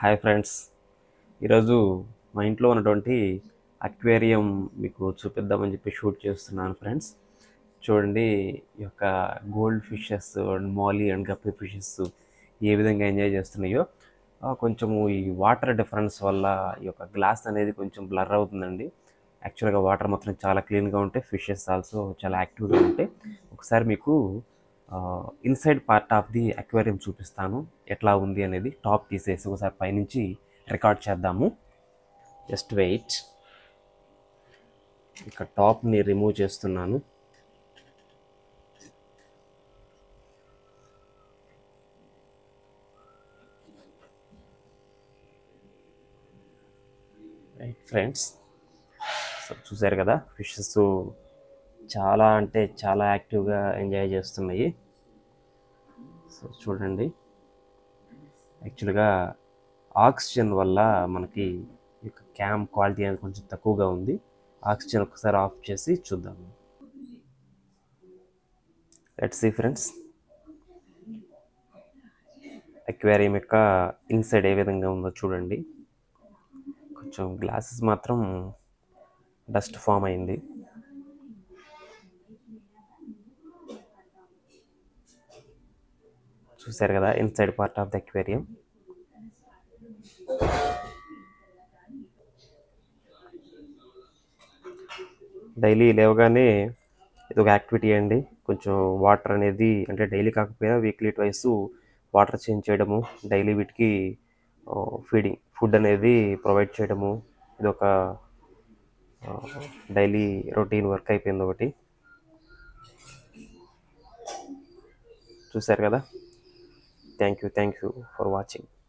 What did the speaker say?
hi friends ఈరోజు మా ఇంట్లో ఉన్నటువంటి అక్వేరియం మీకు చూపిద్దామని చెప్పి షూట్ చేస్తున్నాను ఫ్రెండ్స్ చూడండి ఈ యొక్క gold fishes and molly and guppy fishes ఏ విధంగా ఎంజాయ్ చేస్తున్నాయో ఆ, కొంచెము ఈ వాటర్ డిఫరెన్స్ వల్ల ఈ యొక్క గ్లాస్ అనేది కొంచెం బ్లర్ అవుతుందండి యాక్చువల్గా వాటర్ మాత్రం చాలా క్లీన్గా ఉంటాయి ఫిషెస్ ఆల్సో చాలా యాక్టివ్గా ఉంటాయి ఒకసారి మీకు inside part of the aquarium చూపిస్తాను ఎట్లా ఉంది అనేది టాప్ తీసేసి ఒకసారి పైనుంచి రికార్డ్ చేద్దాము జస్ట్ వెయిట్ ఇక టాప్ని రిమూవ్ చేస్తున్నాను రైట్ ఫ్రెండ్స్ సో చూసారు కదా ఫిషెస్ చాలా అంటే చాలా యాక్టివ్గా ఎంజాయ్ చేస్తున్నాయి సో చూడండి యాక్చువల్గా ఆక్సిజన్ వల్ల మనకి ఈ యొక్క క్యామ్ క్వాలిటీ అనేది కొంచెం తక్కువగా ఉంది ఆక్సిజన్ ఒకసారి ఆఫ్ చేసి చూద్దాము లెట్ సి ఫ్రెండ్స్ అక్వేరియం యొక్క ఇన్సైడ్ ఏ విధంగా ఉందో చూడండి కొంచెం గ్లాసెస్ మాత్రం డస్ట్ ఫామ్ అయింది చూసారు కదా inside part of the aquarium daily లేవగానే ఇది ఒక యాక్టివిటీ అండి కొంచెం వాటర్ అనేది అంటే డైలీ కాకపోయినా వీక్లీ ట్వైస్ వాటర్ చేంజ్ చేయడము డైలీ వీటికి ఫీడింగ్ ఫుడ్ అనేది ప్రొవైడ్ చేయడము ఇది ఒక డైలీ రొటీన్ వర్క్ అయిపోయింది ఒకటి చూసారు కదా thank you thank you for watching